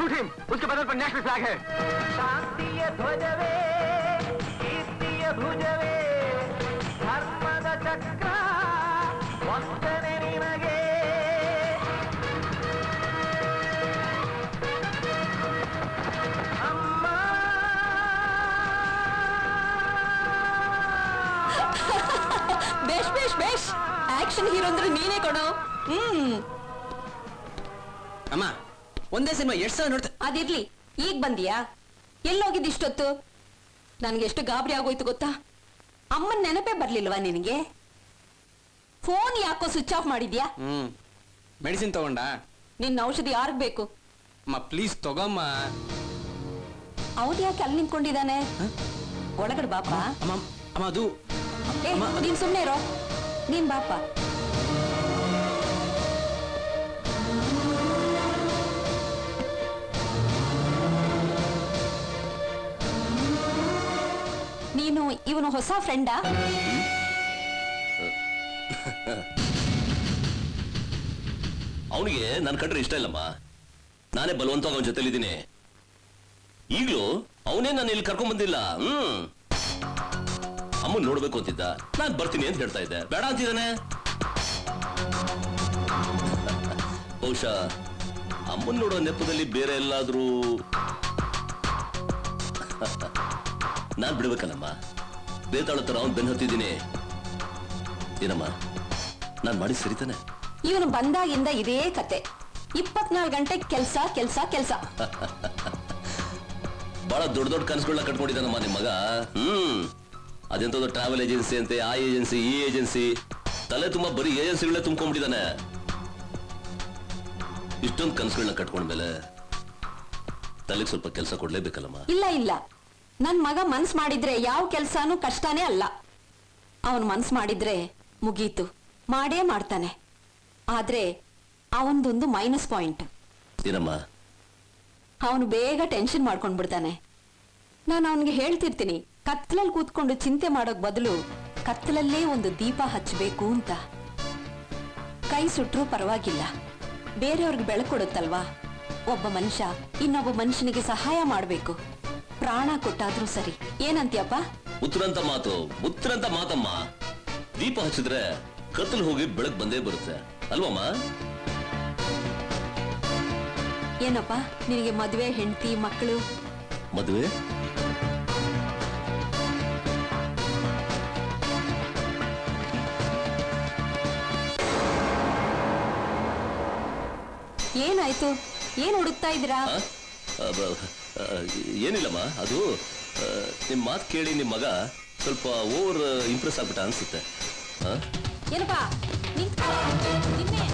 Shoot him उसके बदल पर नेशनल फ्लैग है ಶಾಂತಿಯ ಧ್ವಜವೇ ಕೀರ್ತಿಯ ಭುಜವೇ ಧರ್ಮದ ಚಕ್ರ ವಂದನೆ ನಿನಗೆ ಅಮ್ಮ ಬೇಷ್ ಬೇಷ್ ಬೇಷ್ ಆಕ್ಷನ್ ಹೀರೋ ಅಂದ್ರೆ ನೀನೇ ಕೊಡು ಹ್ಮ್ ಅಮ್ಮ ಒಂದೇ ಸಿನಿಮಾ ಎಷ್ಟ್ ಸಲ ನೋಡ್ತಾ ಅದಿರ್ಲಿ ಈಗ ಬಂದಿಯಾ ಎಲ್ಲೋಗಿದ್ದು ಇಷ್ಟೊತ್ತು ನನ್ಗೆ ಎಷ್ಟು ಗಾಬರಿ ಆಗೋಯ್ತು ಗೊತ್ತಾ ಅಮ್ಮನ್ ನೆನಪೇ ಬರ್ಲಿಲ್ವಾ ನಿನಗೆ ಫೋನ್ ಯಾಕೋ ಸ್ವಿಚ್ ಆಫ್ ಮಾಡಿದ್ಯಾ ಹ್ಮ್ ಮೆಡಿಸಿನ್ ತಗೊಂಡ ನಿನ್ನ ಔಷಧಿ ಯಾರಿಗ್ ಬೇಕು ಅಮ್ಮ ಪ್ಲೀಸ್ ತಗೊಮ್ಮ ಅವ್ನು ಯಾಕೆ ಅಲ್ಲಿ ನಿಂತ್ಕೊಂಡಿದ್ದಾನೆ ಒಳಗಡೆ ಬಾಪ ಅಮ್ಮ ಅಮ್ಮ ಅದು ಏ ನೀನ್ ಸುಮ್ನೆ ಇರೋ ನೀನ್ ಬಾಪ ನೀನು ಇವನು ಹೊಸ ಫ್ರೆಂಡಾ ಅವನಿಗೆ ನನ್ನ ಕಂಡ್ರೆ ಇಷ್ಟ ಇಲ್ಲಮ್ಮ ನಾನೇ ಬಲವಂತವಾಗಿ ಅವನ ಜೊತೆಲಿದ್ದೀನಿ ಈಗಲೂ ಅವನೇ ನಾನು ಇಲ್ಲಿ ಕರ್ಕೊಂಡ್ ಬಂದಿಲ್ಲ ಹ್ಮ್ ಅಮ್ಮನ್ ನೋಡ್ಬೇಕು ಅಂತಿದ್ದ ನಾನ್ ಬರ್ತೀನಿ ಅಂತ ಹೇಳ್ತಾ ಇದ್ದೆ ಬೇಡ ಅಂತಿದ್ದಾನೆ ಬಹುಶಃ ಅಮ್ಮನ್ ನೋಡೋ ನೆಪದಲ್ಲಿ ಬೇರೆ ಎಲ್ಲಾದ್ರೂ ನಾನ್ ಬಿಡ್ಬೇಕಲ್ಲಮ್ಮ ಬೇತಾಳ ತರ ಅವ್ನ್ ಬೆನ್ ಹತ್ತಿದ್ದೀನಿ ಏನಮ್ಮ ನಾನ್ ಮಾಡಿ ಸರಿತಾನೆ ಇವನು ಬಂದಾಗಿಂದ ಇದೇ ಕತೆ ಇಪ್ಪತ್ನಾಲ್ಕು ಗಂಟೆ ಕೆಲ್ಸ ಕೆಲ್ಸ ಕೆಲ್ಸ ಬಹಳ ದೊಡ್ಡ ದೊಡ್ಡ ಕನಸುಗಳನ್ನ ಕಟ್ಕೊಂಡಿದ್ದಾನಮ್ಮ ನಿಮ್ ಮಗ ಹ್ಮ್ ಅದೆಂತದ್ದು ಟ್ರಾವೆಲ್ ಏಜೆನ್ಸಿ ಅಂತೆ ಆ ಏಜೆನ್ಸಿ ಈ ಏಜೆನ್ಸಿ ತಲೆ ತುಂಬಾ ಬರೀ ಏಜೆನ್ಸಿಗಳೇ ತುಂಬ್ಕೊಂಡ್ಬಿಟ್ಟಿದ್ದಾನೆ ಇಷ್ಟೊಂದು ಕನಸುಗಳನ್ನ ಕಟ್ಕೊಂಡ್ಮೇಲೆ ತಲೆಗೆ ಸ್ವಲ್ಪ ಕೆಲಸ ಕೊಡ್ಲೇಬೇಕಲ್ಲಮ್ಮ ಇಲ್ಲ ಇಲ್ಲ ನನ್ ಮಗ ಮನ್ಸ್ ಮಾಡಿದ್ರೆ ಯಾವ ಕೆಲ್ಸಾನು ಕಷ್ಟನೇ ಅಲ್ಲ ಅವನ್ ಮನ್ಸ್ ಮಾಡಿದ್ರೆ ಮುಗೀತು ಮಾಡೇ ಮಾಡ್ತಾನೆ ಆದ್ರೆ ಅವನ್ದೊಂದು ಮೈನಸ್ ಪಾಯಿಂಟ್ ಏನಮ್ಮ ಅವನು ಬೇಗ ಟೆನ್ಷನ್ ಮಾಡ್ಕೊಂಡ್ ಬಿಡ್ತಾನೆ ನಾನು ಅವನಿಗೆ ಹೇಳ್ತಿರ್ತೀನಿ ಕತ್ಲಲ್ಲಿ ಕೂತ್ಕೊಂಡು ಚಿಂತೆ ಮಾಡೋಕ್ ಬದಲು ಕತ್ತಲಲ್ಲೇ ಒಂದು ದೀಪ ಹಚ್ಚಬೇಕು ಅಂತ ಕೈ ಸುಟ್ರೂ ಪರವಾಗಿಲ್ಲ ಬೇರೆಯವ್ರಿಗೆ ಬೆಳಕು ಕೊಡುತ್ತಲ್ವಾ ಒಬ್ಬ ಮನುಷ್ಯ ಇನ್ನೊಬ್ಬ ಮನುಷ್ಯನಿಗೆ ಸಹಾಯ ಮಾಡ್ಬೇಕು ಪ್ರಾಣ ಕೊಟ್ಟಾದ್ರೂ ಸರಿ ಏನಂತ್ಯಪ್ಪ ಉತ್ತರಂತ ಮಾತು ಉತ್ತರಂತ ಮಾತಮ್ಮ ದೀಪ ಹಚ್ಚಿದ್ರೆ ಕತ್ತಲು ಹೋಗಿ ಬೆಳಕ್ ಬಂದೇ ಬರುತ್ತೆ ಅಲ್ವಮ್ಮ ಏನಪ್ಪ ನಿನಗೆ ಮದುವೆ ಹೆಂಡತಿ ಮಕ್ಕಳು ಮದುವೆ ಏನಾಯ್ತು ಏನ್ ಹುಡುಕ್ತಾ ಇದ್ದೀರಾ ಆ? ಆ, ಬ- ಆ, ಏನಿಲ್ಲಮ್ಮ ಅದು ಆ, ನಿಮ್ ಮಾತು ಕೇಳಿ ನಿಮ್ ಮಗ ಸ್ವಲ್ಪ ಓವರ್ ಇಂಪ್ರೆಸ್ ಆಗ್ಬಿಟ್ಟ ಅನ್ಸುತ್ತೆ ಆ? ಏನಪ್ಪಾ ನಿಂತ್ಕೊ. ನಿನ್ನೆ